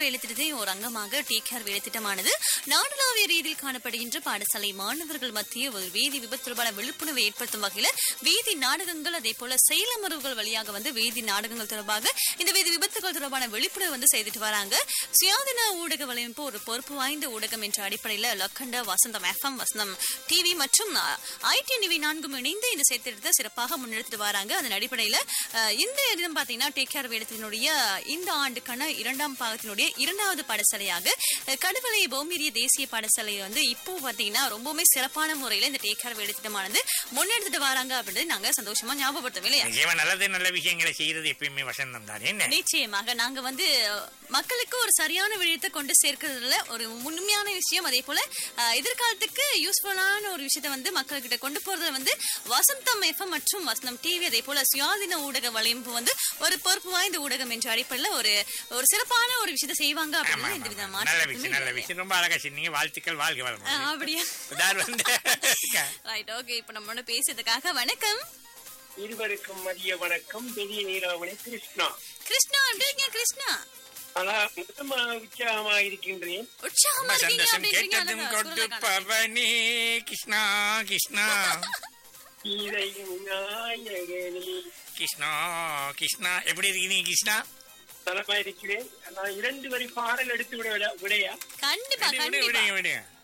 வேலைத்திட்டத்தின் ஒரு அங்கமாக take care வேலைத்திட்டமானது நாடளாவிய ரீதியில் காணப்படுகின்ற பாடசாலை மாணவர்கள் மத்திய ஒரு வீதி விபத்து தொடர்பான விழிப்புணர்வை ஏற்படுத்தும் வகையில வீதி நாடகங்கள் அதே போல செயலமர்வுகள் வழியாக வந்து வீதி நாடகங்கள் தொடர்பாக இந்த வீதி விபத்துகள் தொடர்பான விழிப்புணர்வு வந்து செய்துட்டு வராங்க சுயாதீன ஊடக வலையமைப்பு ஒரு பொறுப்பு வாய்ந்த ஊடகம் என்ற அடிப்படையில் லக்கண்ட வசந்தம் எஃப்எம் வசந்தம் டிவி மற்றும் ஐடி டிவி நான்கும் இணைந்து இந்த செயற்திட்டத்தை சிறப்பாக முன்னெடுத்துட்டு வராங்க அதன் அடிப்படையில் அஹ், இந்த இடம் பார்த்தீங்கன்னா டேக் கேர் வேடத்தினுடைய இந்த ஆண்டுக்கான இரண்டாம் பாகத்தினுடைய இரண்டாவது பாடசாலையாக அஹ், கடுவலை பௌமிரிய தேசிய பாடசாலை வந்து இப்போ பார்த்தீங்கன்னா ரொம்பவுமே சிறப்பான முறையில் இந்த டேக் கேர் வேடத்திட்டமானது முன்னெடுத்துட்டு வராங்க அப்படின்றது நாங்க சந்தோஷமா ஞாபகப்படுத்தோம் இல்லையா நிச்சயமா நல்லது நல்ல விஷயங்களை செய்யறது எப்பயுமே வசந்தம் தான் என்ன நிச்சயமாக நாங்க வந்து அஹ், மக்களுக்கு ஒரு சரியான விடயத்தை கொண்டு சேர்க்கிறதுல ஒரு உண்மையான விஷயம் அதே போல அஹ், எதிர்காலத்துக்கு யூஸ்ஃபுல்லான ஒரு விஷயத்தை வந்து மக்கள்கிட்ட கொண்டு போறது வந்து வசந்தம் எஃப்எம் மற்றும் வசந்தம் டிவி அதே போல சுயாதீன ஊடக வலையமைப்பு வந்து ஒரு பொறுப்பு வாய்ந்த ஊடகம் என்ற அடிப்படையில் ஒரு ஒரு சிறப்பான ஒரு விஷயத்தை செய்வாங்க ஆமா, அப்படின்னு ஆமா, எந்த வித ஆமா. நல்ல விஷயம் நல்ல மாற்றமுமே விஷயம் ரொம்ப அழகா சொன்னீங்க வாழ்த்துக்கள் வாழ்க இல்லை. வளம் அஹ், அப்படியா உதார் வந்து ரைட் ஓகே இப்போ நம்மளோட பேசுறதுக்காக வணக்கம் இருவருக்கும் மதிய வணக்கம் பெரிய நீராவணி கிருஷ்ணா கிருஷ்ணா எப்படி இருக்கீங்க கிருஷ்ணா ஆனா முதமா உற்சாகமா இருக்கின்றேன் உற்சாகமா ரொம்ப இருக்கீங்க சந்தோஷம் அப்படின்றீங்க கேட்டதும் அழகா, கொட்டு குரலை காணோம். பவனி கிருஷ்ணா கிருஷ்ணா கீதையும் நாயகனே கிருஷ்ணா கிருஷ்ணா எப்படி இருக்கீங்க கிருஷ்ணா நலமா இருக்கிறேன் நான் இரண்டு வரி பாடல் எடுத்து விட விடையா கண்டிப்பா விடு, விடு, கண்டிப்பா விடுங்க விடுங்க